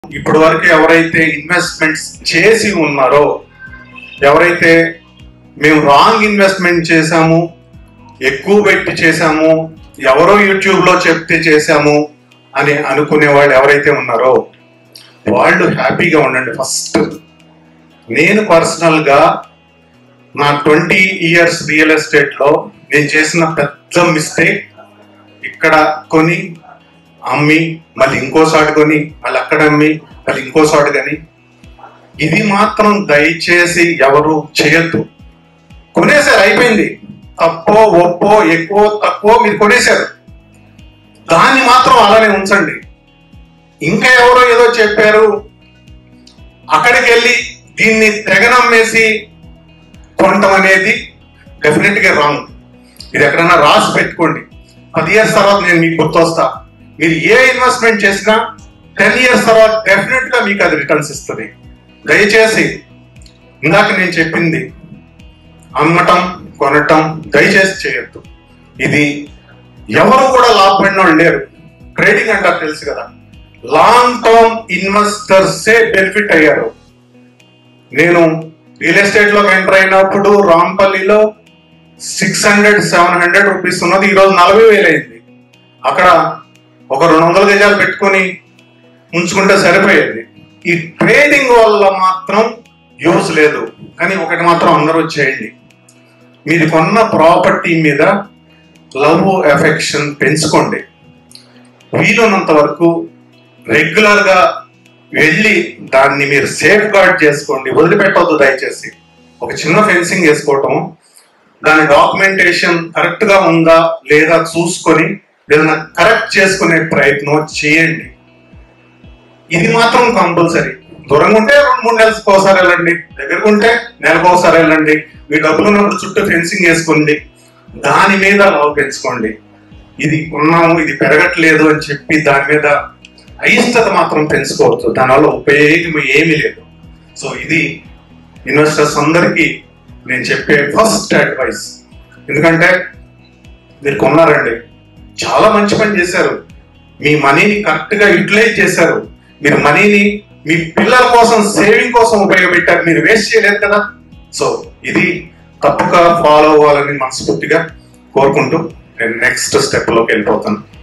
ఇప్పటి వరకు ఎవరైతే ఇన్వెస్ట్మెంట్స్ చేసి ఉన్నారో ఎవరైతే మేము రాంగ్ ఇన్వెస్ట్మెంట్ చేశాము ఎక్కువ పెట్టి చేశాము ఎవరో యూట్యూబ్ లో చెప్తే చేశాము అని అనుకునే వాళ్ళు ఎవరైతే ఉన్నారో వాళ్ళు హ్యాపీగా ఉండండి ఫస్ట్ నేను పర్సనల్ గా నా ట్వంటీ ఇయర్స్ రియల్ ఎస్టేట్ లో నేను చేసిన పెద్ద మిస్టేక్ ఇక్కడ కొని అమ్మి మళ్ళీ ఇంకోసారి కొని మళ్ళీ అక్కడ అమ్మి మళ్ళీ ఇంకోసారి కొని ఇది మాత్రం దయచేసి ఎవరు చేయొద్దు కొనేసారు అయిపోయింది తప్పో ఒప్పో ఎక్కువ తక్కువ మీరు కొనేశారు దాన్ని మాత్రం అలానే ఉంచండి ఇంకా ఎవరో ఏదో చెప్పారు అక్కడికి వెళ్ళి దీన్ని తెగనమ్మేసి కొనటం అనేది డెఫినెట్ గా రాంగ్ ఇది ఎక్కడైనా రాసి పెట్టుకోండి పది ఇయర్స్ తర్వాత నేను మీకు గుర్తొస్తా మీరు ఏ ఇన్వెస్ట్మెంట్ చేసినా టెన్ ఇయర్స్ తర్వాత డెఫినెట్ గా మీకు అది రిటర్న్స్ ఇస్తుంది దయచేసి ఇందాక నేను చెప్పింది అమ్మటం కొనటం దయచేసి చేయొద్దు ఇది ఎవరు కూడా లాభపడిన వాళ్ళు లేరు ట్రేడింగ్ అంటారు తెలుసు కదా లాంగ్ టర్మ్ ఇన్వెస్టర్సే బెనిఫిట్ అయ్యారు నేను రియల్ ఎస్టేట్ లో ఎంటర్ అయినప్పుడు రాంపల్లిలో six hundred seven hundred rupees ఉన్నది ఈ రోజు నలభై వేలు అయింది అక్కడ ఒక రెండు వందల గజాలు పెట్టుకొని ఉంచుకుంటే సరిపోయేది ఈ ట్రేడింగ్ వల్ల మాత్రం యూస్ లేదు కానీ ఒకటి మాత్రం అందరూ చేయండి మీరు కొన్న ప్రాపర్టీ మీద లవ్ ఎఫెక్షన్ పెంచుకోండి వీలున్నంత వరకు రెగ్యులర్ గా వెళ్ళి దాన్ని మీరు సేఫ్ గార్డ్ చేసుకోండి వదిలిపెట్టవద్దు దయచేసి ఒక చిన్న ఫెన్సింగ్ వేసుకోవటం దాని డాక్యుమెంటేషన్ కరెక్ట్ గా ఉందా లేదా చూసుకొని ఏదైనా కరెక్ట్ చేసుకునే ప్రయత్నం చేయండి ఇది మాత్రం కంపల్సరీ దూరంగా ఉంటే రెండు మూడు నెలలకు ఒకసారి వెళ్ళండి దగ్గరకు ఉంటే నెలకు ఒకసారి వెళ్ళండి మీ డబ్బులు ఉన్నప్పుడు చుట్టూ ఫెన్సింగ్ వేసుకోండి దాని మీద లవ్ పెంచుకోండి ఇది ఉన్నాము ఇది పెరగట్లేదు అని చెప్పి దాని మీద అయిష్టత మాత్రం పెంచుకోవద్దు దానివల్ల ఉపయోగం ఏమీ లేదు సో ఇది ఇన్వెస్టర్స్ అందరికీ నేను చెప్పే ఫస్ట్ అడ్వైస్ ఎందుకంటే మీరు కొన్నారండి చాలా మంచి పని చేశారు మీ మనీని కరెక్ట్ గా యూటిలైజ్ చేశారు మీరు మనీని మీ పిల్లల కోసం సేవింగ్ కోసం ఉపయోగపెట్టారు మీరు వేస్ట్ చేయలేదు కదా సో ఇది తప్పక ఫాలో అవ్వాలని మనస్ఫూర్తిగా కోరుకుంటూ నేను నెక్స్ట్ స్టెప్ లోకి వెళ్ళిపోతాను